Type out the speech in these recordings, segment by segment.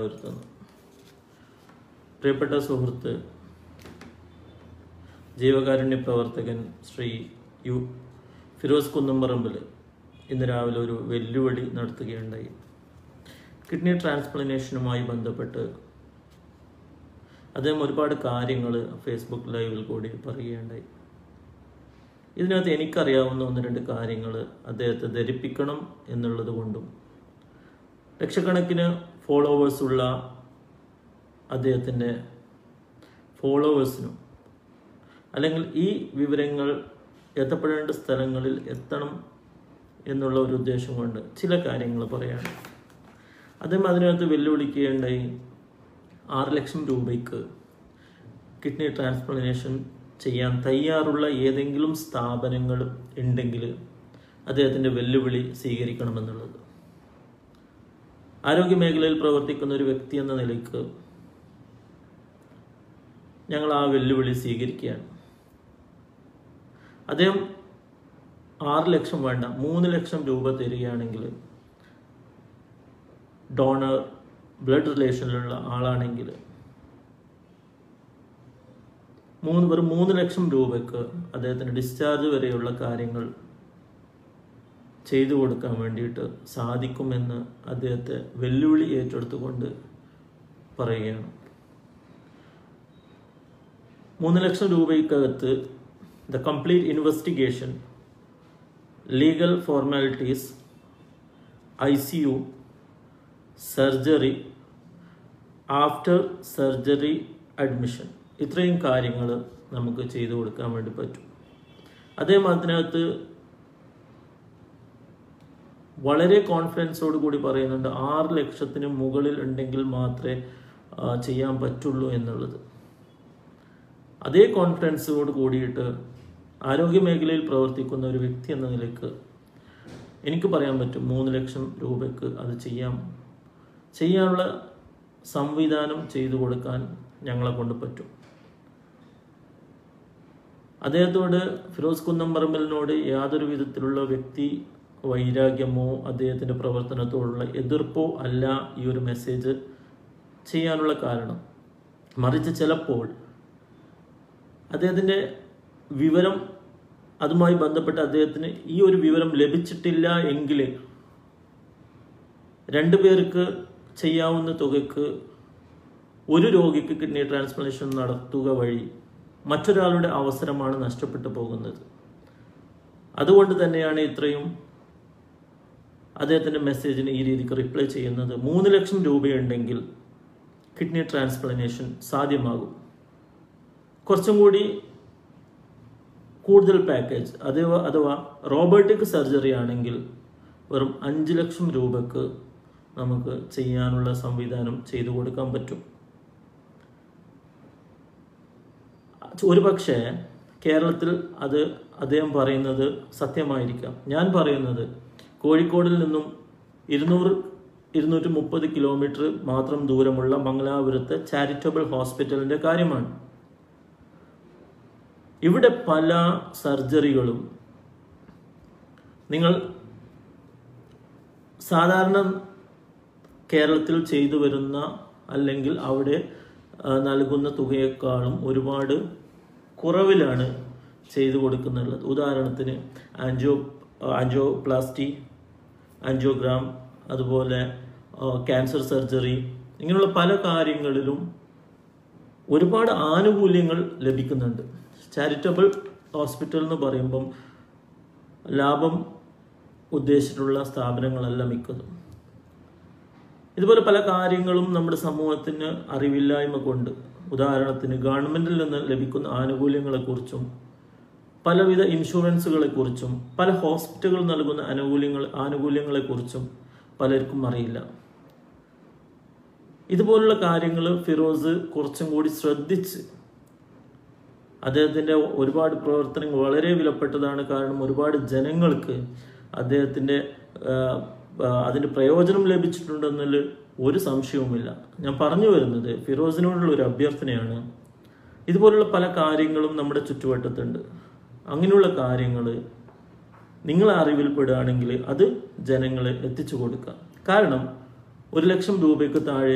ഉയർത്തുന്നു പ്രിയപ്പെട്ട സുഹൃത്ത് ജീവകാരുണ്യ പ്രവർത്തകൻ ശ്രീ യു ഫിറോസ് കുന്നമ്പറമ്പിൽ ഇന്ന് രാവിലെ ഒരു വെല്ലുവിളി നടത്തുകയുണ്ടായി കിഡ്നി ട്രാൻസ്പ്ലന്റേഷനുമായി ബന്ധപ്പെട്ട് അദ്ദേഹം ഒരുപാട് കാര്യങ്ങൾ ഫേസ്ബുക്ക് ലൈവിൽ കൂടി പറയുകയുണ്ടായി ഇതിനകത്ത് എനിക്കറിയാവുന്ന ഒന്ന് രണ്ട് കാര്യങ്ങൾ അദ്ദേഹത്തെ ധരിപ്പിക്കണം എന്നുള്ളത് കൊണ്ടും ലക്ഷക്കണക്കിന് ഫോളോവേഴ്സുള്ള അദ്ദേഹത്തിൻ്റെ ഫോളോവേഴ്സിനും അല്ലെങ്കിൽ ഈ വിവരങ്ങൾ എത്തപ്പെടേണ്ട സ്ഥലങ്ങളിൽ എത്തണം എന്നുള്ള ഒരു ഉദ്ദേശം കൊണ്ട് ചില കാര്യങ്ങൾ പറയാണ് അദ്ദേഹം അതിനകത്ത് വെല്ലുവിളിക്കുകയുണ്ടായി ആറ് ലക്ഷം രൂപയ്ക്ക് കിഡ്നി ട്രാൻസ്പ്ലാന്റേഷൻ ചെയ്യാൻ തയ്യാറുള്ള ഏതെങ്കിലും സ്ഥാപനങ്ങൾ ഉണ്ടെങ്കിൽ അദ്ദേഹത്തിൻ്റെ വെല്ലുവിളി സ്വീകരിക്കണമെന്നുള്ളത് ആരോഗ്യ മേഖലയിൽ പ്രവർത്തിക്കുന്ന ഒരു വ്യക്തി എന്ന നിലയ്ക്ക് ഞങ്ങൾ ആ വെല്ലുവിളി സ്വീകരിക്കുകയാണ് അദ്ദേഹം ആറ് ലക്ഷം വേണ്ട മൂന്ന് ലക്ഷം രൂപ തരികയാണെങ്കിൽ ഡോണർ ബ്ലഡ് റിലേഷനിലുള്ള ആളാണെങ്കിൽ മൂന്ന് വെറും മൂന്ന് ലക്ഷം രൂപയ്ക്ക് അദ്ദേഹത്തിന് ഡിസ്ചാർജ് വരെയുള്ള കാര്യങ്ങൾ ചെയ്തു കൊടുക്കാൻ വേണ്ടിയിട്ട് സാധിക്കുമെന്ന് അദ്ദേഹത്തെ വെല്ലുവിളി ഏറ്റെടുത്തുകൊണ്ട് പറയുകയാണ് മൂന്ന് ലക്ഷം രൂപയ്ക്കകത്ത് the complete investigation legal formalities I C U surgery after surgery admission ഇത്രയും കാര്യങ്ങൾ നമുക്ക് ചെയ്തു കൊടുക്കാൻ വേണ്ടി പറ്റും അദ്ദേഹം അതിനകത്ത് വളരെ കോൺഫിഡൻസോട് കൂടി പറയുന്നുണ്ട് ആറ് ലക്ഷത്തിന് മുകളിൽ ഉണ്ടെങ്കിൽ മാത്രമേ ആ, ചെയ്യാൻ പറ്റുള്ളൂ എന്നുള്ളത് അതേ കോൺഫിഡൻസോട് കൂടിയിട്ട് ആരോഗ്യ മേഖലയിൽ പ്രവർത്തിക്കുന്ന ഒരു വ്യക്തി എന്ന നിലയ്ക്ക് എനിക്ക് പറയാൻ പറ്റും മൂന്ന് ലക്ഷം രൂപയ്ക്ക് അത് ചെയ്യാം ചെയ്യാനുള്ള സംവിധാനം ചെയ്തു കൊടുക്കാൻ ഞങ്ങളെ കൊണ്ട് പറ്റും അദ്ദേഹത്തോട് ഫിറോസ് കുന്നംപറമ്പലിനോട് യാതൊരു വിധത്തിലുള്ള വ്യക്തി വൈരാഗ്യമോ അദ്ദേഹത്തിൻ്റെ പ്രവർത്തനത്തോടുള്ള എതിർപ്പോ അല്ല ഈ ഒരു മെസ്സേജ് ചെയ്യാനുള്ള കാരണം മറിച്ച് ചിലപ്പോൾ അദ്ദേഹത്തിൻ്റെ വിവരം അതുമായി ബന്ധപ്പെട്ട് അദ്ദേഹത്തിന് ഈ ഒരു വിവരം ലഭിച്ചിട്ടില്ല എങ്കിൽ രണ്ടു പേർക്ക് ചെയ്യാവുന്ന തുകയ്ക്ക് ഒരു രോഗിക്ക് കിഡ്നി ട്രാൻസ്പ്ലാന്റേഷൻ നടത്തുക വഴി മറ്റൊരാളുടെ അവസരമാണ് നഷ്ടപ്പെട്ടു പോകുന്നത് അതുകൊണ്ട് തന്നെയാണ് ഇത്രയും അദ്ദേഹത്തിൻ്റെ മെസ്സേജിന് ഈ രീതിക്ക് റിപ്ലൈ ചെയ്യുന്നത് മൂന്ന് ലക്ഷം രൂപയുണ്ടെങ്കിൽ കിഡ്നി ട്രാൻസ്പ്ലാന്റേഷൻ സാധ്യമാകും കുറച്ചും കൂടി കൂടുതൽ പാക്കേജ് അഥവാ അഥവാ റോബോട്ടിക് സർജറി ആണെങ്കിൽ വെറും അഞ്ച് ലക്ഷം രൂപക്ക് നമുക്ക് ചെയ്യാനുള്ള സംവിധാനം ചെയ്തു കൊടുക്കാൻ പറ്റും ഒരു പക്ഷേ കേരളത്തിൽ അത് അദ്ദേഹം പറയുന്നത് സത്യമായിരിക്കാം ഞാൻ പറയുന്നത് കോഴിക്കോടിൽ നിന്നും ഇരുന്നൂറ് ഇരുന്നൂറ്റി മുപ്പത് കിലോമീറ്റർ മാത്രം ദൂരമുള്ള മംഗലാപുരത്തെ ചാരിറ്റബിൾ ഹോസ്പിറ്റലിൻ്റെ കാര്യമാണ് ഇവിടെ പല സർജറികളും നിങ്ങൾ സാധാരണ കേരളത്തിൽ ചെയ്തു വരുന്ന അല്ലെങ്കിൽ അവിടെ ആ, നൽകുന്ന തുകയേക്കാളും ഒരുപാട് കുറവിലാണ് ചെയ്തു കൊടുക്കുന്നുള്ളത് ഉദാഹരണത്തിന് ആൻജിയോ ആൻജിയോപ്ലാസ്റ്റി ആൻജിയോഗ്രാം അതുപോലെ ക്യാൻസർ സർജറി ഇങ്ങനെയുള്ള പല കാര്യങ്ങളിലും ഒരുപാട് ആനുകൂല്യങ്ങൾ ലഭിക്കുന്നുണ്ട് ചാരിറ്റബിൾ ഹോസ്പിറ്റൽ എന്ന് പറയുമ്പം ലാഭം ഉദ്ദേശിച്ചിട്ടുള്ള സ്ഥാപനങ്ങളല്ല മിക്കതും ഇതുപോലെ പല കാര്യങ്ങളും നമ്മുടെ സമൂഹത്തിന് അറിവില്ലായ്മ കൊണ്ട് ഉദാഹരണത്തിന് ഗവൺമെന്റിൽ നിന്ന് ലഭിക്കുന്ന ആനുകൂല്യങ്ങളെക്കുറിച്ചും പലവിധ ഇൻഷുറൻസുകളെക്കുറിച്ചും പല ഹോസ്പിറ്റലുകൾ നൽകുന്ന ആനുകൂല്യങ്ങൾ ആനുകൂല്യങ്ങളെക്കുറിച്ചും പലർക്കും അറിയില്ല ഇതുപോലുള്ള കാര്യങ്ങൾ ഫിറോസ് കുറച്ചും കൂടി ശ്രദ്ധിച്ച് അദ്ദേഹത്തിൻ്റെ ഒരുപാട് പ്രവർത്തനങ്ങൾ വളരെ വിലപ്പെട്ടതാണ് കാരണം ഒരുപാട് ജനങ്ങൾക്ക് അദ്ദേഹത്തിൻ്റെ അതിൻ്റെ പ്രയോജനം ലഭിച്ചിട്ടുണ്ടെന്നതിൽ ഒരു സംശയവുമില്ല ഞാൻ പറഞ്ഞു വരുന്നത് ഫിറോസിനോടുള്ള ഒരു അഭ്യർത്ഥനയാണ് ഇതുപോലുള്ള പല കാര്യങ്ങളും നമ്മുടെ ചുറ്റുവട്ടത്തുണ്ട് അങ്ങനെയുള്ള കാര്യങ്ങൾ നിങ്ങളെ അറിവിൽപ്പെടുകയാണെങ്കിൽ അത് ജനങ്ങളെ എത്തിച്ചു കൊടുക്കുക കാരണം ഒരു ലക്ഷം രൂപയ്ക്ക് താഴെ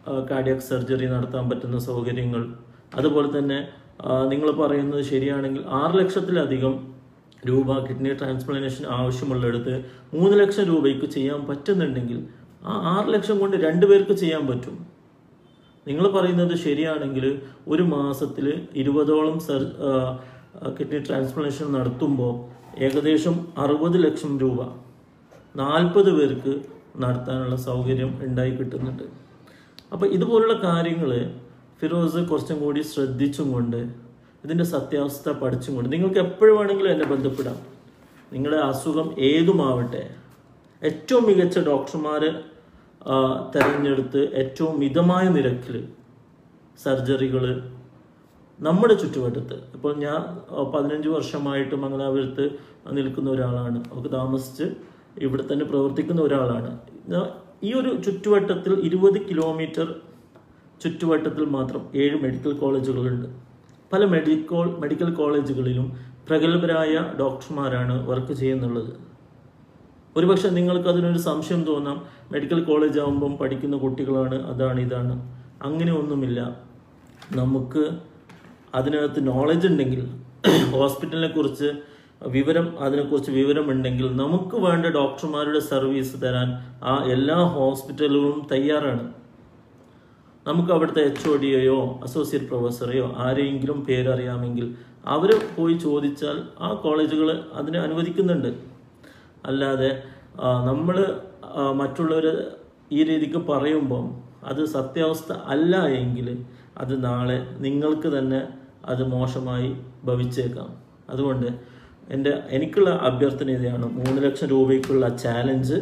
കാർഡിയാക് സർജറി നടത്താൻ പറ്റുന്ന സൗകര്യങ്ങൾ അതുപോലെ തന്നെ നിങ്ങൾ പറയുന്നത് ശരിയാണെങ്കിൽ ആറ് ലക്ഷത്തിലധികം രൂപ കിഡ്നി ട്രാൻസ്പ്ലാന്റേഷൻ ആവശ്യമുള്ളിടത്ത് മൂന്ന് ലക്ഷം രൂപയ്ക്ക് ചെയ്യാൻ പറ്റുന്നുണ്ടെങ്കിൽ ആ ആറ് ലക്ഷം കൊണ്ട് രണ്ടുപേർക്ക് ചെയ്യാൻ പറ്റും നിങ്ങൾ പറയുന്നത് ശരിയാണെങ്കിൽ ഒരു മാസത്തിൽ ഇരുപതോളം സർ കിഡ്നി ട്രാൻസ്പ്ലാന്റേഷൻ നടത്തുമ്പോൾ ഏകദേശം അറുപത് ലക്ഷം രൂപ നാൽപ്പത് പേർക്ക് നടത്താനുള്ള സൗകര്യം ഉണ്ടായി കിട്ടുന്നുണ്ട് അപ്പോൾ ഇതുപോലുള്ള കാര്യങ്ങൾ ഫിറോസ് കുറച്ചും കൂടി ശ്രദ്ധിച്ചും കൊണ്ട് ഇതിൻ്റെ സത്യാവസ്ഥ പഠിച്ചും കൊണ്ട് നിങ്ങൾക്ക് എപ്പോഴും വേണമെങ്കിലും എന്നെ ബന്ധപ്പെടാം നിങ്ങളുടെ അസുഖം ഏതുമാവട്ടെ ഏറ്റവും മികച്ച ഡോക്ടർമാരെ ആ, തെരഞ്ഞെടുത്ത് ഏറ്റവും മിതമായ നിരക്കിൽ സർജറികൾ നമ്മുടെ ചുറ്റുവട്ടത്ത് ഇപ്പോൾ ഞാൻ ആ, പതിനഞ്ച് വർഷമായിട്ട് മംഗലാപുരത്ത് നിൽക്കുന്ന ഒരാളാണ് അവർക്ക് താമസിച്ച് ഇവിടെ തന്നെ പ്രവർത്തിക്കുന്ന ഒരാളാണ് ഞാൻ- ഈ ഒരു ചുറ്റുവട്ടത്തിൽ ഇരുപത് കിലോമീറ്റർ ചുറ്റുവട്ടത്തിൽ മാത്രം ഏഴ് മെഡിക്കൽ കോളേജുകളുണ്ട് പല മെഡിക്കൽ മെഡിക്കൽ കോളേജുകളിലും പ്രഗത്ഭരായ ഡോക്ടർമാരാണ് വർക്ക് ചെയ്യുന്നുള്ളത് ഒരുപക്ഷെ നിങ്ങൾക്ക് അതിനൊരു സംശയം തോന്നാം മെഡിക്കൽ കോളേജ് ആകുമ്പം പഠിക്കുന്ന കുട്ടികളാണ് അതാണ് ഇതാണ് അങ്ങനെ ഒന്നുമില്ല നമുക്ക് അതിനകത്ത് നോളജ് ഉണ്ടെങ്കിൽ ഹോസ്പിറ്റലിനെ കുറിച്ച് വിവരം അതിനെക്കുറിച്ച് വിവരമുണ്ടെങ്കിൽ നമുക്ക് വേണ്ട ഡോക്ടർമാരുടെ സർവീസ് തരാൻ ആ എല്ലാ ഹോസ്പിറ്റലുകളും തയ്യാറാണ് നമുക്ക് അവിടുത്തെ എച്ച് ഒ ഡിയെയോ അസോസിയേറ്റ് പ്രൊഫസറെയോ ആരെയെങ്കിലും പേരറിയാമെങ്കിൽ അവർ പോയി ചോദിച്ചാൽ ആ കോളേജുകൾ അതിനെ അനുവദിക്കുന്നുണ്ട് അല്ലാതെ നമ്മൾ മറ്റുള്ളവർ ഈ രീതിക്ക് പറയുമ്പം അത് സത്യാവസ്ഥ അല്ല എങ്കിൽ അത് നാളെ നിങ്ങൾക്ക് തന്നെ അത് മോശമായി ഭവിച്ചേക്കാം അതുകൊണ്ട് എൻ്റെ എനിക്കുള്ള അഭ്യർത്ഥന ഇതാണ് മൂന്ന് ലക്ഷം രൂപയ്ക്കുള്ള ചാലഞ്ച്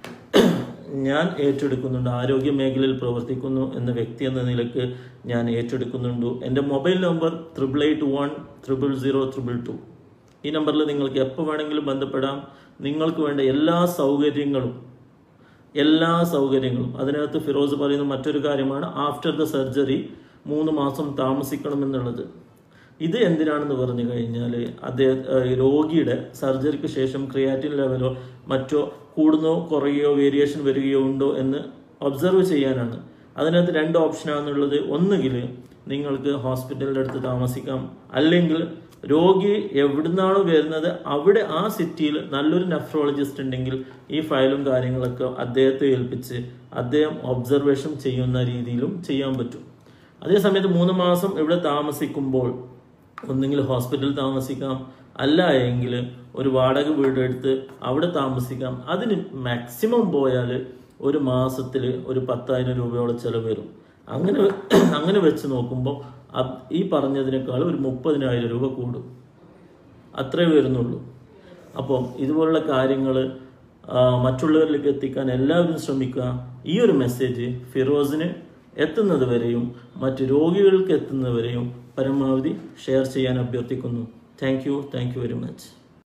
ഞാൻ ഏറ്റെടുക്കുന്നുണ്ട് ആരോഗ്യ മേഖലയിൽ പ്രവർത്തിക്കുന്നു എന്ന വ്യക്തി എന്ന നിലക്ക് ഞാൻ ഏറ്റെടുക്കുന്നുണ്ട് എൻ്റെ mobile number triple eight one triple zero triple two ഈ നമ്പറിൽ നിങ്ങൾക്ക് എപ്പോൾ വേണമെങ്കിലും ബന്ധപ്പെടാം നിങ്ങൾക്ക് വേണ്ട എല്ലാ സൗകര്യങ്ങളും എല്ലാ സൗകര്യങ്ങളും അതിനകത്ത് ഫിറോസ് പറയുന്ന മറ്റൊരു കാര്യമാണ് ആഫ്റ്റർ ദ സർജറി മൂന്ന് മാസം താമസിക്കണമെന്നുള്ളത് ഇത് എന്തിനാണെന്ന് പറഞ്ഞു കഴിഞ്ഞാൽ അദ്ദേഹം രോഗിയുടെ സർജറിക്ക് ശേഷം ക്രിയാറ്റിൻ ലെവലോ മറ്റോ കൂടുന്നോ കുറയുകയോ വേരിയേഷൻ വരികയോ ഉണ്ടോ എന്ന് ഒബ്സർവ് ചെയ്യാനാണ് അതിനകത്ത് രണ്ട് ഓപ്ഷനാണെന്നുള്ളത് ഒന്നുകിൽ നിങ്ങൾക്ക് ഹോസ്പിറ്റലിൻ്റെ അടുത്ത് താമസിക്കാം അല്ലെങ്കിൽ രോഗി എവിടുന്നാണോ വരുന്നത് അവിടെ ആ സിറ്റിയിൽ നല്ലൊരു നെഫ്രോളജിസ്റ്റ് ഉണ്ടെങ്കിൽ ഈ ഫയലും കാര്യങ്ങളൊക്കെ അദ്ദേഹത്തെ ഏൽപ്പിച്ച് അദ്ദേഹം ഒബ്സർവേഷൻ ചെയ്യുന്ന രീതിയിലും ചെയ്യാൻ പറ്റും അതേസമയത്ത് മൂന്ന് മാസം ഇവിടെ താമസിക്കുമ്പോൾ ഒന്നെങ്കിൽ ഹോസ്പിറ്റലിൽ താമസിക്കാം അല്ല എങ്കിൽ ഒരു വാടക വീടെടുത്ത് അവിടെ താമസിക്കാം അതിന് മാക്സിമം പോയാൽ ഒരു മാസത്തിൽ ഒരു പത്തായിരം രൂപയോളം ചിലവ് വരും അങ്ങനെ അങ്ങനെ വെച്ച് നോക്കുമ്പോൾ അത് ഈ പറഞ്ഞതിനേക്കാൾ ഒരു മുപ്പതിനായിരം രൂപ കൂടും അത്രേ വരുന്നുള്ളൂ അപ്പം ഇതുപോലുള്ള കാര്യങ്ങൾ മറ്റുള്ളവരിലേക്ക് എത്തിക്കാൻ എല്ലാവരും ശ്രമിക്കുക ഈ ഒരു മെസ്സേജ് ഫിറോസിന് എത്തുന്നത് വരെയും മറ്റ് രോഗികൾക്ക് എത്തുന്നത് വരെയും പരമാവധി ഷെയർ ചെയ്യാൻ അഭ്യർത്ഥിക്കുന്നു thank you thank you very much